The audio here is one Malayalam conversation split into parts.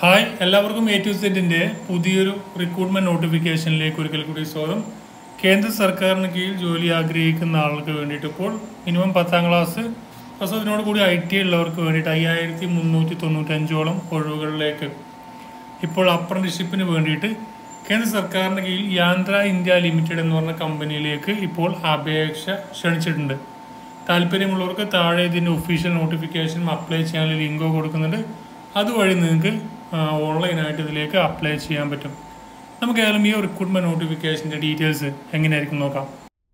ഹായ് എല്ലാവർക്കും എ ടു സെറ്റിന്റെ പുതിയൊരു റിക്രൂട്ട്മെന്റ് നോട്ടിഫിക്കേഷനിലേക്ക് ഒരിക്കൽ കൂടി സ്വാഗതം കേന്ദ്ര സർക്കാരിന് കീഴിൽ ജോലി ആഗ്രഹിക്കുന്ന ആൾക്ക് വേണ്ടിയിട്ട് ഇപ്പോൾ മിനിമം പത്താം ക്ലാസ് പ്ലസ് അതിനോട് കൂടി ഐ ടി ഉള്ളവർക്ക് വേണ്ടിയിട്ട് അയ്യായിരത്തി മുന്നൂറ്റി തൊണ്ണൂറ്റഞ്ചോളം ഒഴിവുകളിലേക്ക് ഇപ്പോൾ അപ്രന്റീഷിപ്പിന് വേണ്ടിയിട്ട് കേന്ദ്ര സർക്കാരിന് കീഴിൽ യാന്ത്ര ഇന്ത്യ ലിമിറ്റഡ് എന്ന് പറഞ്ഞ കമ്പനിയിലേക്ക് ഇപ്പോൾ അപേക്ഷ ക്ഷണിച്ചിട്ടുണ്ട് താല്പര്യമുള്ളവർക്ക് താഴെ ഇതിൻ്റെ ഒഫീഷ്യൽ നോട്ടിഫിക്കേഷനും അപ്ലൈ ചെയ്യാനുള്ള ലിങ്കോ കൊടുക്കുന്നുണ്ട് അതുവഴി നിങ്ങൾക്ക് ഓൺലൈനായിട്ട് ഇതിലേക്ക് അപ്ലൈ ചെയ്യാൻ പറ്റും നമുക്ക് ഏതായാലും ഈ റിക്രൂട്ട്മെന്റ് നോട്ടിഫിക്കേഷൻ്റെ ഡീറ്റെയിൽസ് എങ്ങനെയായിരിക്കും നോക്കാം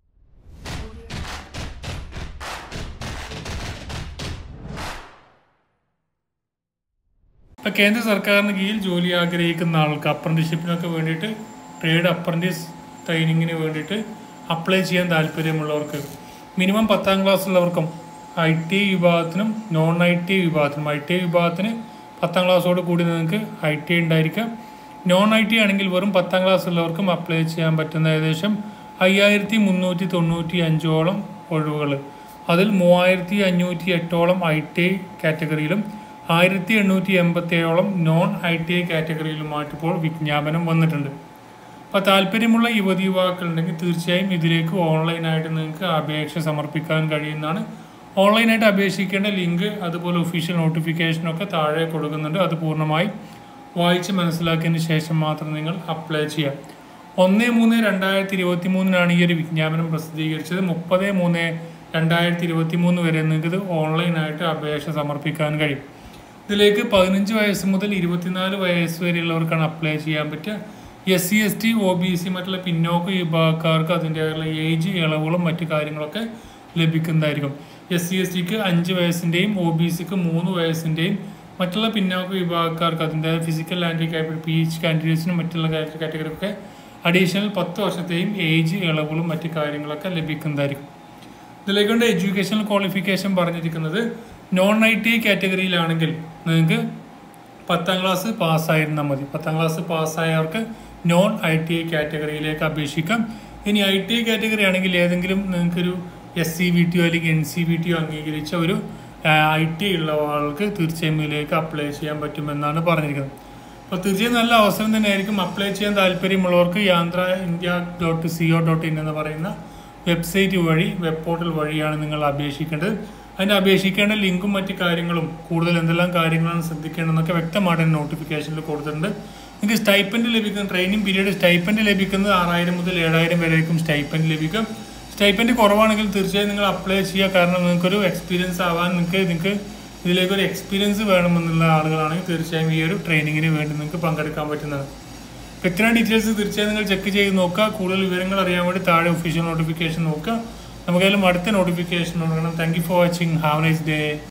ഇപ്പം കേന്ദ്ര സർക്കാരിന് കീഴിൽ ജോലി ആഗ്രഹിക്കുന്ന ആൾക്ക് അപ്രന്റീഷിപ്പിനൊക്കെ വേണ്ടിയിട്ട് ട്രേഡ് അപ്രന്റീസ് ട്രെയിനിങ്ങിന് വേണ്ടിയിട്ട് അപ്ലൈ ചെയ്യാൻ താല്പര്യമുള്ളവർക്ക് മിനിമം പത്താം ക്ലാസ് ഉള്ളവർക്കും ഐ ടി വിഭാഗത്തിനും നോൺ ഐ ടി വിഭാഗത്തിനും ഐ ടി വിഭാഗത്തിന് പത്താം ക്ലാസ്സോട് കൂടി നിങ്ങൾക്ക് ഐ ടി ഉണ്ടായിരിക്കാം നോൺ ഐ ടി ആണെങ്കിൽ വെറും പത്താം ക്ലാസ് ഉള്ളവർക്കും അപ്ലൈ ചെയ്യാൻ പറ്റുന്ന ഏകദേശം അയ്യായിരത്തി മുന്നൂറ്റി തൊണ്ണൂറ്റി അഞ്ചോളം ഒഴിവുകൾ അതിൽ മൂവായിരത്തി അഞ്ഞൂറ്റി എട്ടോളം ഐ ടി ഐ കാറ്റഗറിയിലും ആയിരത്തി എണ്ണൂറ്റി എൺപത്തി ഏഴോളം നോൺ ഐ ടി ഐ കാറ്റഗറിയിലുമായിട്ട് ഇപ്പോൾ വിജ്ഞാപനം വന്നിട്ടുണ്ട് അപ്പോൾ താല്പര്യമുള്ള യുവതി യുവാക്കളുണ്ടെങ്കിൽ തീർച്ചയായും ഇതിലേക്ക് ഓൺലൈനായിട്ട് നിങ്ങൾക്ക് അപേക്ഷ സമർപ്പിക്കാൻ കഴിയുന്നതാണ് ഓൺലൈനായിട്ട് അപേക്ഷിക്കേണ്ട ലിങ്ക് അതുപോലെ ഒഫീഷ്യൽ നോട്ടിഫിക്കേഷനൊക്കെ താഴെ കൊടുക്കുന്നുണ്ട് അത് പൂർണ്ണമായി വായിച്ച് മനസ്സിലാക്കിയതിന് ശേഷം മാത്രം നിങ്ങൾ അപ്ലൈ ചെയ്യാം ഒന്ന് മൂന്ന് രണ്ടായിരത്തി ഇരുപത്തി മൂന്നിനാണ് ഈ ഒരു വിജ്ഞാപനം പ്രസിദ്ധീകരിച്ചത് മുപ്പത് മൂന്ന് രണ്ടായിരത്തി ഇരുപത്തി മൂന്ന് വരെ നിങ്ങൾക്ക് ഇത് ഓൺലൈനായിട്ട് അപേക്ഷ സമർപ്പിക്കാൻ കഴിയും ഇതിലേക്ക് പതിനഞ്ച് വയസ്സ് മുതൽ ഇരുപത്തിനാല് വയസ്സ് വരെയുള്ളവർക്കാണ് അപ്ലൈ ചെയ്യാൻ പറ്റുക S C S T O B C മറ്റുള്ള പിന്നോക്ക വിഭാഗക്കാർക്ക് അതിൻ്റെതായുള്ള ഏജ് ഇളവുകളും മറ്റു കാര്യങ്ങളൊക്കെ ലഭിക്കുന്നതായിരിക്കും എസ് സി എസ് ടിക്ക് അഞ്ച് വയസ്സിൻ്റെയും ഒ ബി സിക്ക് മൂന്ന് വയസ്സിൻ്റെയും മറ്റുള്ള പിന്നോക്ക വിഭാഗക്കാർക്ക് അതിൻ്റെ ഫിസിക്കൽ ഹാൻഡിക്യാപ്പ് പി എച്ച് കാൻഡിഡേറ്റ്സിനും മറ്റുള്ള കാറ്റഗറിക്കൊക്കെ അഡീഷണൽ പത്ത് വർഷത്തെയും ഏജ് ഇളവുകളും മറ്റു കാര്യങ്ങളൊക്കെ ലഭിക്കുന്നതായിരിക്കും ഇതിലേക്കൊണ്ട് എഡ്യൂക്കേഷണൽ ക്വാളിഫിക്കേഷൻ പറഞ്ഞിരിക്കുന്നത് നോൺ ഐ ടി കാറ്റഗറിയിലാണെങ്കിൽ നിങ്ങൾക്ക് പത്താം ക്ലാസ് പാസ്സായിരുന്നാൽ മതി പത്താം ക്ലാസ് പാസ്സായവർക്ക് നോൺ ഐ ടി ഐ കാറ്റഗറിയിലേക്ക് അപേക്ഷിക്കാം ഇനി ഐ ടി ഐ കാറ്റഗറി ആണെങ്കിൽ ഏതെങ്കിലും നിങ്ങൾക്കൊരു S C V T O അല്ലെങ്കിൽ N C V T O അംഗീകരിച്ച ഒരു ഐ ടി ഉള്ള ആൾക്ക് തീർച്ചയായും ഇതിലേക്ക് അപ്ലൈ ചെയ്യാൻ പറ്റുമെന്നാണ് പറഞ്ഞിരിക്കുന്നത് അപ്പോൾ തീർച്ചയായും നല്ല അവസരം തന്നെയായിരിക്കും അപ്ലൈ ചെയ്യാൻ താല്പര്യമുള്ളവർക്ക് Yantra India dot C O dot in എന്ന് പറയുന്ന വെബ്സൈറ്റ് വഴി വെബ് പോർട്ടൽ വഴിയാണ് നിങ്ങൾ അപേക്ഷിക്കേണ്ടത് അതിൻ്റെ അപേക്ഷിക്കേണ്ട ലിങ്കും മറ്റു കാര്യങ്ങളും കൂടുതൽ എന്തെല്ലാം കാര്യങ്ങളാണ് ശ്രദ്ധിക്കേണ്ടതെന്നൊക്കെ വ്യക്തമായിട്ട് നോട്ടിഫിക്കേഷനിൽ കൊടുത്തിട്ടുണ്ട് നിങ്ങൾക്ക് സ്റ്റൈപ്പൻഡ് ലഭിക്കുന്ന ട്രെയിനിങ് പീരീഡ് സ്റ്റൈപ്പൻഡ് ലഭിക്കുന്നത് ആറായിരം മുതൽ ഏഴായിരം വരേക്കും സ്റ്റൈപ്പൻഡ് ലഭിക്കും സ്റ്റൈപ്പൻഡ് കുറവാണെങ്കിൽ തീർച്ചയായും നിങ്ങൾ അപ്ലൈ ചെയ്യുക കാരണം നിങ്ങൾക്കൊരു എക്സ്പീരിയൻസ് ആവാൻ നിങ്ങൾക്ക് നിങ്ങൾക്ക് ഇതിലേക്ക് ഒരു എക്സ്പീരിയൻസ് വേണമെന്നുള്ള ആളുകളാണെങ്കിൽ തീർച്ചയായും ഈ ഒരു ട്രെയിനിങ്ങിന് വേണ്ടി നിങ്ങൾക്ക് പങ്കെടുക്കാൻ പറ്റുന്നതാണ് അപ്പോൾ ഇത്രയും ഡീറ്റെയിൽസ് തീർച്ചയായും നിങ്ങൾ ചെക്ക് ചെയ്ത് നോക്കുക കൂടുതൽ വിവരങ്ങൾ അറിയാൻ വേണ്ടി താഴെ ഒഫീഷ്യൽ നോട്ടിഫിക്കേഷൻ നോക്കുക നമുക്കായാലും അടുത്ത നോട്ടിഫിക്കേഷൻ നോക്കണം thank you for watching have nice day